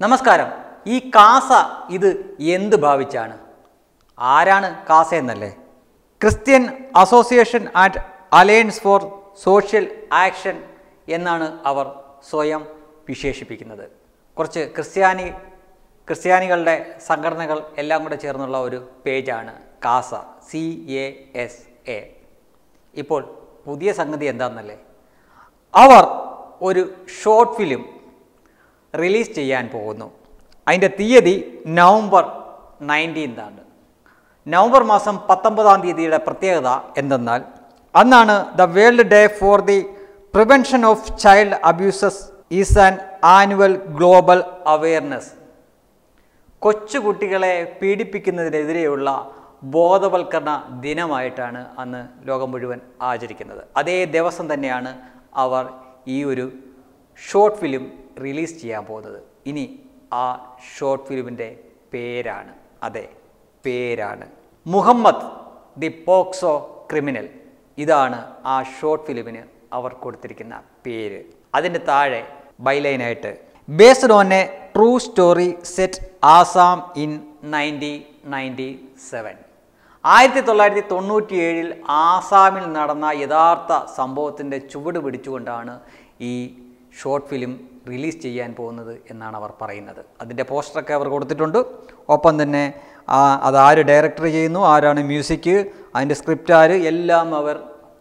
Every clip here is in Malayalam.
നമസ്കാരം ഈ കാസ ഇത് എന്ത് ഭാവിച്ചാണ് ആരാണ് കാസ എന്നല്ലേ Christian association and alliance for social action എന്നാണ് അവർ സ്വയം വിശേഷിപ്പിക്കുന്നത് കുറച്ച് ക്രിസ്ത്യാനി ക്രിസ്ത്യാനികളുടെ സംഘടനകൾ എല്ലാം കൂടെ ചേർന്നുള്ള ഒരു പേജാണ് CASA C A S A ഇപ്പോൾ പുതിയ സംഗതി എന്താണെന്നല്ലേ അവർ ഒരു ഷോർട്ട് ഫിലിം റിലീസ് ചെയ്യാൻ പോകുന്നു അതിൻ്റെ തീയതി നവംബർ നയൻറ്റീൻതാണ് നവംബർ മാസം പത്തൊമ്പതാം തീയതിയുടെ പ്രത്യേകത എന്തെന്നാൽ അന്നാണ് the world day for the prevention of child abuses is an annual global awareness കൊച്ചുകുട്ടികളെ പീഡിപ്പിക്കുന്നതിനെതിരെയുള്ള ബോധവൽക്കരണ ദിനമായിട്ടാണ് അന്ന് ലോകം മുഴുവൻ ആചരിക്കുന്നത് അതേ ദിവസം തന്നെയാണ് അവർ ഈ ഒരു ഷോർട്ട് ഫിലിം റിലീസ് ചെയ്യാൻ പോകുന്നത് ഇനി ആ ഷോർട്ട് ഫിലിമിൻ്റെ പേരാണ് അതെ പേരാണ് മുഹമ്മദ് ദി പോക്സോ ക്രിമിനൽ ഇതാണ് ആ ഷോർട്ട് ഫിലിമിന് അവർ കൊടുത്തിരിക്കുന്ന പേര് അതിൻ്റെ താഴെ ബൈലൈനായിട്ട് based on a true story set Assam in nineteen ninety seven ആയിരത്തി തൊള്ളായിരത്തി തൊണ്ണൂറ്റി ഏഴിൽ ആസാമിൽ നടന്ന യഥാർത്ഥ സംഭവത്തിൻ്റെ ചുവട് പിടിച്ചുകൊണ്ടാണ് ഈ ഷോർട്ട് ഫിലിം റിലീസ് ചെയ്യാൻ പോകുന്നത് എന്നാണ് അവർ പറയുന്നത് അതിൻ്റെ പോസ്റ്ററൊക്കെ അവർ കൊടുത്തിട്ടുണ്ട് ഒപ്പം തന്നെ ആ, അത് ആര് ഡയറക്ടർ ചെയ്യുന്നു ആരാണ് മ്യൂസിക് അതിൻ്റെ സ്ക്രിപ്റ്റ് ആര് എല്ലാം അവർ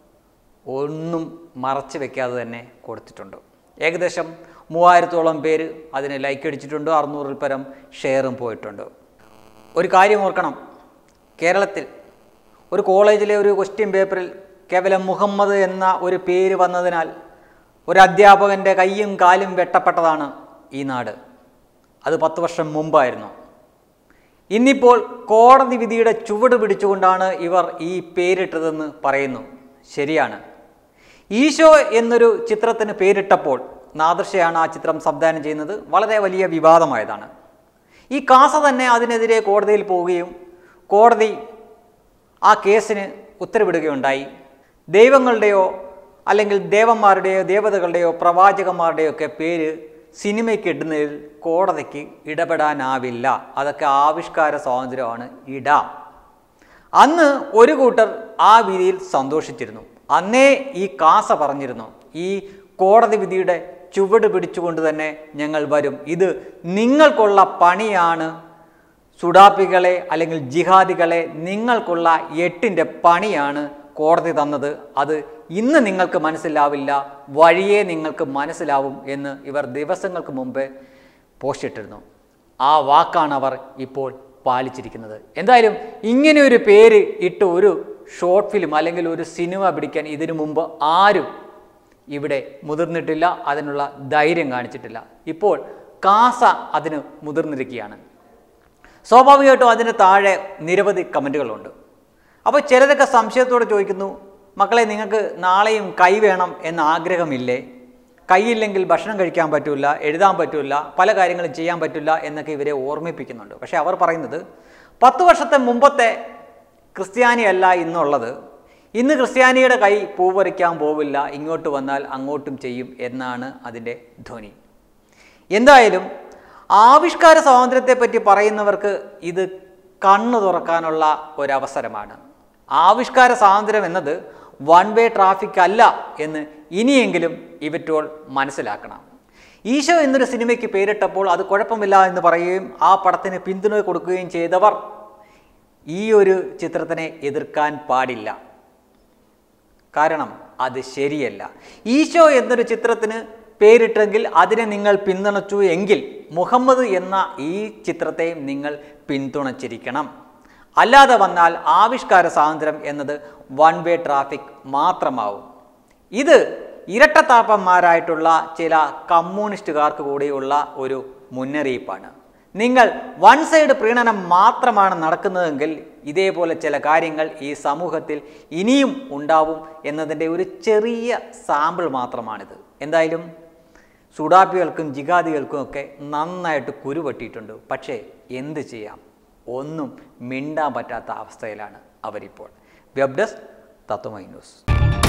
ഒന്നും മറച്ചു വെക്കാതെ തന്നെ കൊടുത്തിട്ടുണ്ട് ഏകദേശം മൂവായിരത്തോളം പേര് അതിന് ലൈക്ക് അടിച്ചിട്ടുണ്ട് അറുന്നൂറിൽ പരം ഷെയറും പോയിട്ടുണ്ട് ഒരു കാര്യം ഓർക്കണം കേരളത്തിൽ ഒരു കോളേജിലെ ഒരു ക്വസ്റ്റ്യൻ പേപ്പറിൽ കേവലം മുഹമ്മദ് എന്ന ഒരു പേര് വന്നതിനാൽ ഒരു അധ്യാപകൻ്റെ കൈയും കാലും വെട്ടപ്പെട്ടതാണ് ഈ നാട് അത് പത്ത് വർഷം മുമ്പായിരുന്നു ഇന്നിപ്പോൾ കോടതി വിധിയുടെ ചുവട് പിടിച്ചുകൊണ്ടാണ് ഇവർ ഈ പേരിട്ടതെന്ന് പറയുന്നു ശരിയാണ് ഈശോ എന്നൊരു ചിത്രത്തിന് പേരിട്ടപ്പോൾ നാദൃശയാണ് ആ ചിത്രം സംവിധാനം ചെയ്യുന്നത് വളരെ വലിയ വിവാദമായതാണ് ഈ കാസ തന്നെ അതിനെതിരെ കോടതിയിൽ പോവുകയും കോടതി ആ കേസിന് ഉത്തരവിടുകയുണ്ടായി ദൈവങ്ങളുടെയോ അല്ലെങ്കിൽ ദേവന്മാരുടെയോ ദേവതകളുടെയോ പ്രവാചകന്മാരുടെയോ ഒക്കെ പേര് സിനിമയ്ക്ക് ഇടുന്നതിൽ കോടതിക്ക് ഇടപെടാനാവില്ല അതൊക്കെ ആവിഷ്കാര സ്വാതന്ത്ര്യമാണ് ഇടാം അന്ന് ഒരു കൂട്ടർ ആ വിധിയിൽ സന്തോഷിച്ചിരുന്നു അന്നേ ഈ കാസ പറഞ്ഞിരുന്നു ഈ കോടതി വിധിയുടെ ചുവട് പിടിച്ചുകൊണ്ട് തന്നെ ഞങ്ങൾ വരും ഇത് നിങ്ങൾക്കുള്ള പണിയാണ് സുഡാപ്പികളെ അല്ലെങ്കിൽ ജിഹാദികളെ നിങ്ങൾക്കുള്ള എട്ടിൻ്റെ പണിയാണ് കോടതി തന്നത് അത് ഇന്ന് നിങ്ങൾക്ക് മനസ്സിലാവില്ല വഴിയേ നിങ്ങൾക്ക് മനസ്സിലാവും എന്ന് ഇവർ ദിവസങ്ങൾക്ക് മുമ്പ് പോസ്റ്റ് ഇട്ടിരുന്നു ആ വാക്കാണ് അവർ ഇപ്പോൾ പാലിച്ചിരിക്കുന്നത് എന്തായാലും ഇങ്ങനെ ഒരു പേര് ഇട്ട് ഒരു ഷോർട്ട് ഫിലിം അല്ലെങ്കിൽ ഒരു സിനിമ പിടിക്കാൻ ഇതിനു മുമ്പ് ആരും ഇവിടെ മുതിർന്നിട്ടില്ല അതിനുള്ള ധൈര്യം കാണിച്ചിട്ടില്ല ഇപ്പോൾ കാസ അതിന് മുതിർന്നിരിക്കുകയാണ് സ്വാഭാവികമായിട്ടും അതിന് താഴെ നിരവധി കമൻറ്റുകളുണ്ട് അപ്പോൾ ചിലരൊക്കെ സംശയത്തോടെ ചോദിക്കുന്നു മക്കളെ നിങ്ങൾക്ക് നാളെയും കൈ വേണം എന്ന ആഗ്രഹമില്ലേ കൈയില്ലെങ്കിൽ ഭക്ഷണം കഴിക്കാൻ പറ്റില്ല എഴുതാൻ പറ്റില്ല പല കാര്യങ്ങളും ചെയ്യാൻ പറ്റില്ല എന്നൊക്കെ ഇവരെ ഓർമ്മിപ്പിക്കുന്നുണ്ട് പക്ഷേ അവർ പറയുന്നത് പത്ത് വർഷത്തെ മുമ്പത്തെ ക്രിസ്ത്യാനിയല്ല ഇന്നുള്ളത് ഇന്ന് ക്രിസ്ത്യാനിയുടെ കൈ പൂവറിക്കാൻ പോവില്ല ഇങ്ങോട്ട് വന്നാൽ അങ്ങോട്ടും ചെയ്യും എന്നാണ് അതിൻ്റെ ധ്വനി എന്തായാലും ആവിഷ്കാര സ്വാതന്ത്ര്യത്തെപ്പറ്റി പറയുന്നവർക്ക് ഇത് കണ്ണു തുറക്കാനുള്ള ഒരവസരമാണ് ആവിഷ്കാര സ്വാതന്ത്ര്യം എന്നത് വൺ വേ ട്രാഫിക് അല്ല എന്ന് ഇനിയെങ്കിലും ഇവറ്റോൾ മനസ്സിലാക്കണം ഈശോ എന്നൊരു സിനിമയ്ക്ക് പേരിട്ടപ്പോൾ അത് കുഴപ്പമില്ല എന്ന് പറയുകയും ആ പടത്തിന് പിന്തുണ കൊടുക്കുകയും ചെയ്തവർ ഈ ഒരു ചിത്രത്തിനെ എതിർക്കാൻ പാടില്ല കാരണം അത് ശരിയല്ല ഈശോ എന്നൊരു ചിത്രത്തിന് പേരിട്ടെങ്കിൽ അതിനെ നിങ്ങൾ പിന്തുണച്ചു എങ്കിൽ മുഹമ്മദ് എന്ന ഈ ചിത്രത്തെയും നിങ്ങൾ പിന്തുണച്ചിരിക്കണം അല്ലാതെ വന്നാൽ ആവിഷ്കാര സ്വാതന്ത്ര്യം എന്നത് വൺ വേ ട്രാഫിക് മാത്രമാവും ഇത് ഇരട്ടത്താപ്പന്മാരായിട്ടുള്ള ചില കമ്മ്യൂണിസ്റ്റുകാർക്ക് കൂടിയുള്ള ഒരു മുന്നറിയിപ്പാണ് നിങ്ങൾ വൺ സൈഡ് പ്രീണനം മാത്രമാണ് നടക്കുന്നതെങ്കിൽ ഇതേപോലെ ചില കാര്യങ്ങൾ ഈ സമൂഹത്തിൽ ഇനിയും ഉണ്ടാവും എന്നതിൻ്റെ ഒരു ചെറിയ സാമ്പിൾ മാത്രമാണിത് എന്തായാലും സുഡാപ്പികൾക്കും ജിഗാദികൾക്കും ഒക്കെ നന്നായിട്ട് കുരുപറ്റിയിട്ടുണ്ട് പക്ഷേ എന്ത് ചെയ്യാം ഒന്നും മിണ്ടാൻ പറ്റാത്ത അവസ്ഥയിലാണ് അവരിപ്പോൾ വെബ് ഡെസ്ക് തത്വമൈ ന്യൂസ്